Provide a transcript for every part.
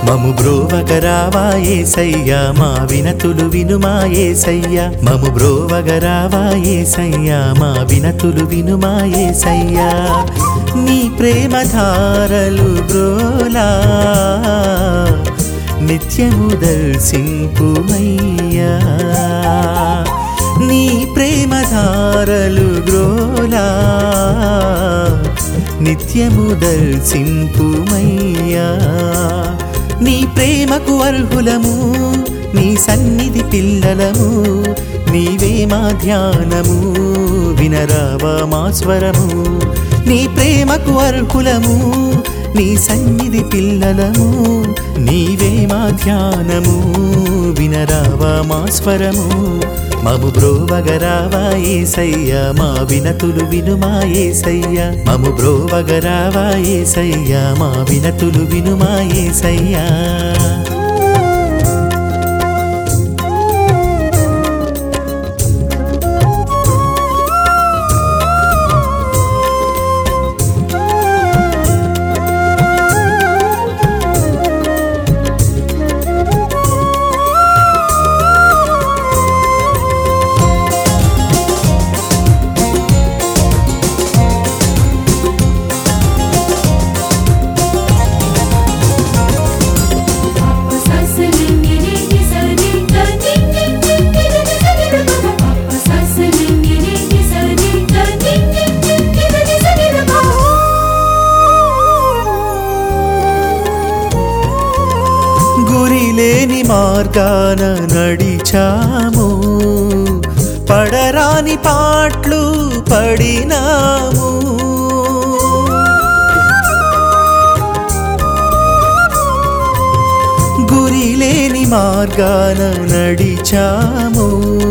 మము బ్రోవగరావా ఏసయ్యా మా వినతులు వినుమా ఏసయ్యా మము బ్రోవగరావా ఏసయ్యా మా వినతులు వినుమా ఏసయ్యా నీ ప్రేమ ధారలు బ్రోలా నిత్యము దర్శింపుమయ్యా నీ ప్రేమ ధారలు గ్రోలా నిత్యము దర్శింపుమయ్యా నీ ప్రేమకు అర్హులము నీ సన్నిధి పిల్లలము నీవే మా ధ్యానము వినరావా మా స్వరము నీ ప్రేమకు అర్హులము నీ సన్నిధి పిల్లలము నీవే మా ధ్యానము వినరావా మా స్వరము మము బ్రోవగరావా ఏసయ్యా మా వినతులు వినుమా ఏసయ్యా మము బ్రోవగరావా ఏసయ్యా మా వినతులు వినుమా ఏసయ్యా గురిలేని మార్గాన నడిచాము పడరాని పాట్లు పడినాము గురిలేని మార్గాన నడిచాము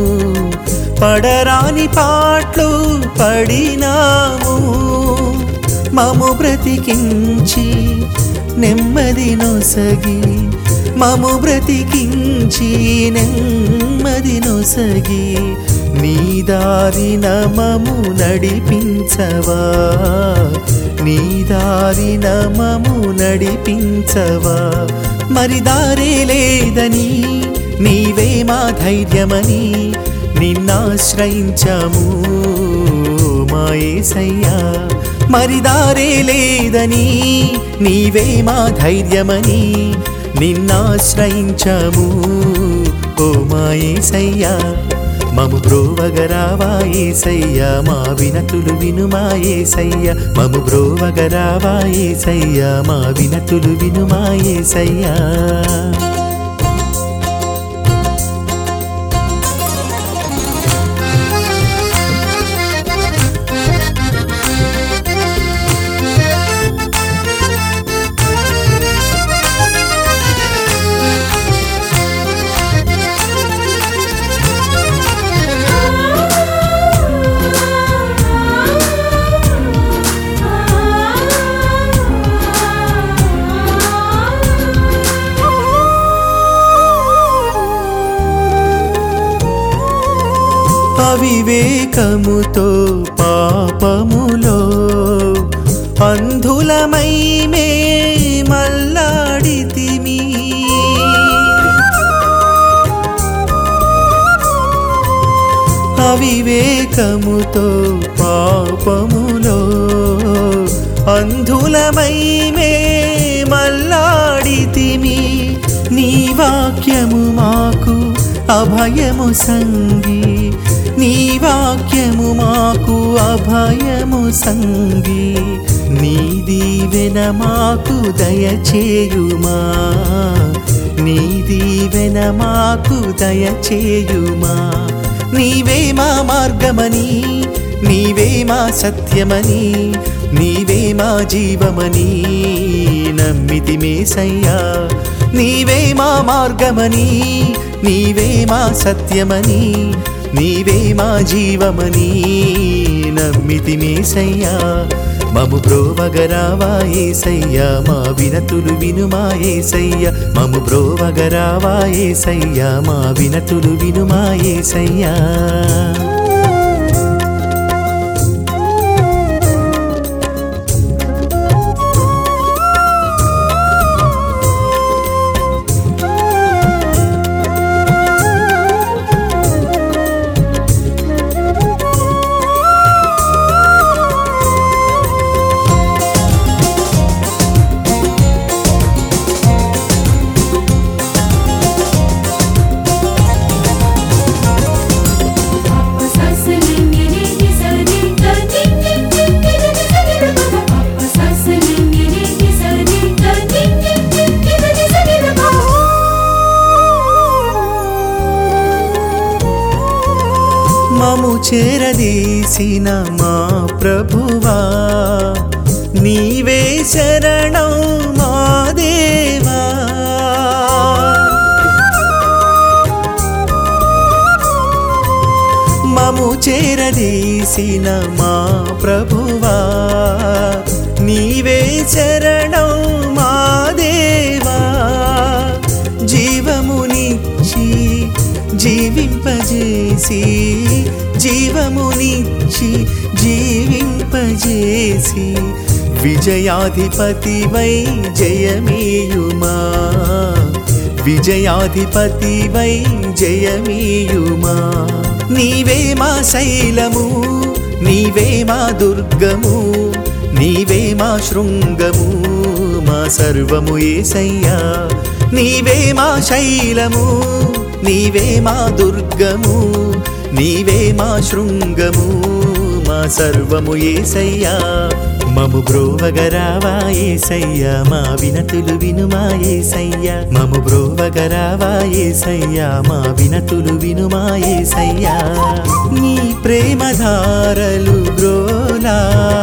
పడరాని పాట్లు పడినాము మము బ్రతికించి నెమ్మది నొసగి మము బ్రతికించి నెమ్మది నొసగి నీ దారిన మము నడిపించవా నీ దారిన మము నడిపించవా మరి దారే లేదని నీవే మా ధైర్యమని నిన్నాశ్రయించాము మా ఏసయ్యా మరి దారే లేదని నీవే మా ధైర్యమని నిన్నాశ్రయించాము ఓ మా ఏసయ్యా మము బ్రోవగరావా ఏసయ్యా మా వినతులు వినుమా ఏసయ్యా మము బ్రోవగరావా ఏసయ్యా మా వినతులు వినుమా ఏసయ్యా అవివేకముతో పాపములో అంధులమై మే మల్లాడితిమి అవివేకముతో పాపములో అంధులమై మే మల్లాడితిమి నీ వాక్యము మాకు అభయము సంగి నీ వాక్యము మాకు అభయము సంగి నీ దీవెన మాకు దయచేయుమా నీ దీవెన మాకు దయచేయుమా నీవే మా మార్గమని నీవే మా సత్యమని నీవే మా జీవమని నమ్మితి మేసయ్యా నీవే మా మార్గమని నీవే మా సత్యమని నీవే మా జీవమని నమ్మితి మేసయ్యా మము బ్రోవగరావా ఏసయ్యా మా వినతులు వినుమా ఏసయ్యా మము బ్రోవగరావా ఏసయ్యా మా వినతులు వినుమా ఏసయ్యా చేరదీసిన మా ప్రభువా నీవే శరణం మా దేవా మము చేరదీసిన మా ప్రభువా నీవే శరణం మా దేవా జీవమునిచ్చి జీవింపజేసి జీవమునిచ్చి జీవింపజేసి విజయాధిపతివై జయమేయుమా విజయాధిపతివై జయమీయుమా నీవే మా శైలము నీవే మా దుర్గము నీవే మా శృంగము మా సర్వము ఏసయ్యా నీవే మా శైలము నీవే మా దుర్గము నీవే మా శృంగము మా సర్వము ఏసయ్యా మము బ్రోవగరావా ఏసయ్యా మా వినతులు వినుమా ఏసయ్యా మము బ్రోవగరావా ఏసయ్యా మా వినతులు వినుమా ఏసయ్యా నీ ప్రేమధారలు బ్రోలా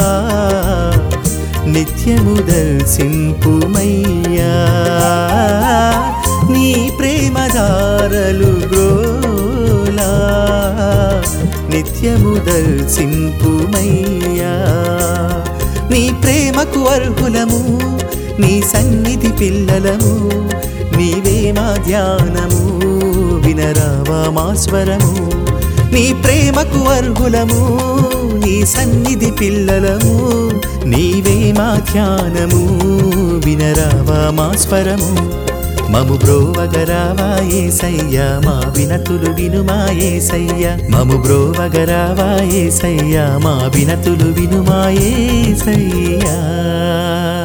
నిత్యము దర్శింపుమయ్యా నీ ప్రేమధారలు బ్రోలా నిత్యము దర్శింపుమయ్యా నీ ప్రేమకు అర్హులము నీ సన్నిధి పిల్లలము నీవే మా ధ్యానము వినరావా మా స్వరము నీ ప్రేమకు అర్హులము నీ సన్నిధి పిల్లలము నీవే మా ధ్యానము వినరావా మా స్వరము మము బ్రోవగరావా ఏసయ్యా మా వినతులు వినుమా ఏసయ్యా మము బ్రోవగరావా ఏసయ్యా మా వినతులు వినుమా ఏసయ్యా